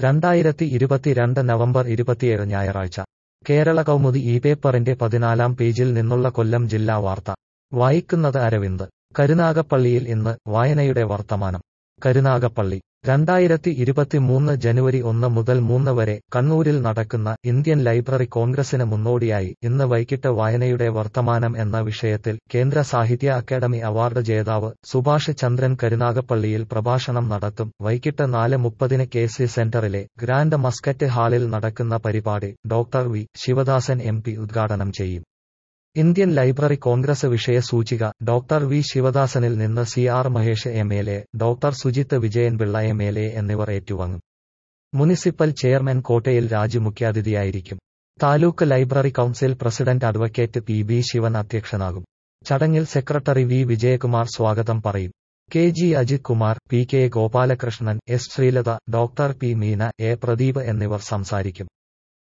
രണ്ടായിരത്തി ഇരുപത്തിരണ്ട് നവംബർ ഇരുപത്തിയേഴ് ഞായറാഴ്ച കേരള കൗമുദി ഈ പേപ്പറിന്റെ പതിനാലാം പേജിൽ നിന്നുള്ള കൊല്ലം ജില്ലാ വാർത്ത വായിക്കുന്നത് അരവിന്ദ് കരുനാഗപ്പള്ളിയിൽ ഇന്ന് വായനയുടെ വർത്തമാനം കരുനാഗപ്പള്ളി രണ്ടായിരത്തി ഇരുപത്തിമൂന്ന് ജനുവരി ഒന്ന് മുതൽ മൂന്ന് വരെ കണ്ണൂരിൽ നടക്കുന്ന ഇന്ത്യൻ ലൈബ്രറി കോൺഗ്രസിന് മുന്നോടിയായി ഇന്ന് വൈകിട്ട് വായനയുടെ വർത്തമാനം എന്ന വിഷയത്തിൽ കേന്ദ്ര സാഹിത്യ അക്കാദമി അവാർഡ് ജേതാവ് സുഭാഷ് ചന്ദ്രൻ കരുനാഗപ്പള്ളിയിൽ പ്രഭാഷണം നടത്തും വൈകിട്ട് നാല് മുപ്പതിന് കെ സി സെന്ററിലെ ഗ്രാൻഡ് മസ്കറ്റ് ഹാളിൽ നടക്കുന്ന പരിപാടി doctor V Sivadasan M P ഉദ്ഘാടനം ചെയ്യും ഇന്ത്യൻ ലൈബ്രറി കോൺഗ്രസ് വിഷയ സൂചിക ഡോക്ടർ വി ശിവദാസനിൽ നിന്ന് C R Mahesh M L A doctor Sujith Vijayan Pillai M L A എന്നിവർ ഏറ്റുവാങ്ങും മുനിസിപ്പൽ ചെയർമാൻ കോട്ടയിൽ രാജു മുഖ്യാതിഥിയായിരിക്കും taluk library council president advocate P B Sivan അധ്യക്ഷനാകും ചടങ്ങിൽ സെക്രട്ടറി വി വിജയകുമാർ സ്വാഗതം പറയും K G Ajith Kumar P K Gopalakrishnan S Sreelatha doctor P Meena A Pradeep എന്നിവർ സംസാരിക്കും